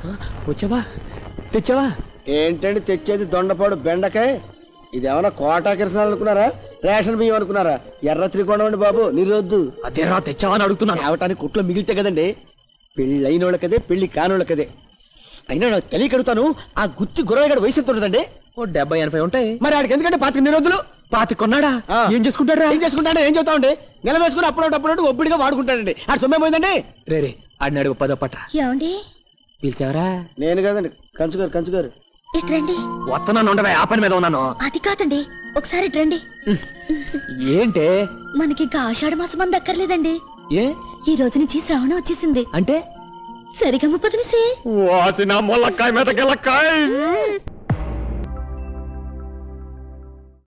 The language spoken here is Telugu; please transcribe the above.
వచ్చావా తెచ్చావా ఏంటండి తెచ్చేది దొండపాడు బెండకాయ ఇదేమన్నా కోటా కిరసనాలు అనుకున్నారా రేషన్ బియ్యం అనుకున్నారా ఎర్ర త్రికోణం అండి బాబు నిరొద్దు అదేరా తెచ్చావా అని అడుగుతున్నాను తేవటానికి కుట్లో మిగిలితే కదండి పెళ్ళి అయినోళ్ళకదే పెళ్లి కానోళ్ళకదే అయినా నాకు తెలియక అడుగుతాను ఆ గుత్తి గుర్రగాడు వయసు ఎంత ఉంటుందండి ఓ డెబ్బై ఎనభై ఉంటాయి మరి ఆడికి ఎందుకంటే పాతిక నిరోధులు పాతి కొన్నాడా ఆ. ఏం చేసుకుంటాడా ఏం చేసుకుంటాడు ఏం చెప్తామండి నెల వేసుకుని అప్పుడు అప్పుడు ఒబ్బిడిగా వాడుకుంటాడండి ఆడు సొమ్మే పోయిందండి రే రే ఆడిని అడుగు పదో పట్రా ఏమండి పిలిచావరా నేను కదండి కంచుగారు కంచుగారు ఇట్రండి వస్తున్నాను ఉండవే ఆ పని మీద ఉన్నాను అది కాదండి ఒకసారి ఇట్రండి ఏంటే మనకి ఇంకా ఆషాఢ మాసం మంది అక్కర్లేదండి ఏ ఈ రోజు నుంచి శ్రావణం వచ్చేసింది అంటే సరిగమ్మ పదిలిసే వాసిన మొలక్కాయ మీద గెలక్కాయ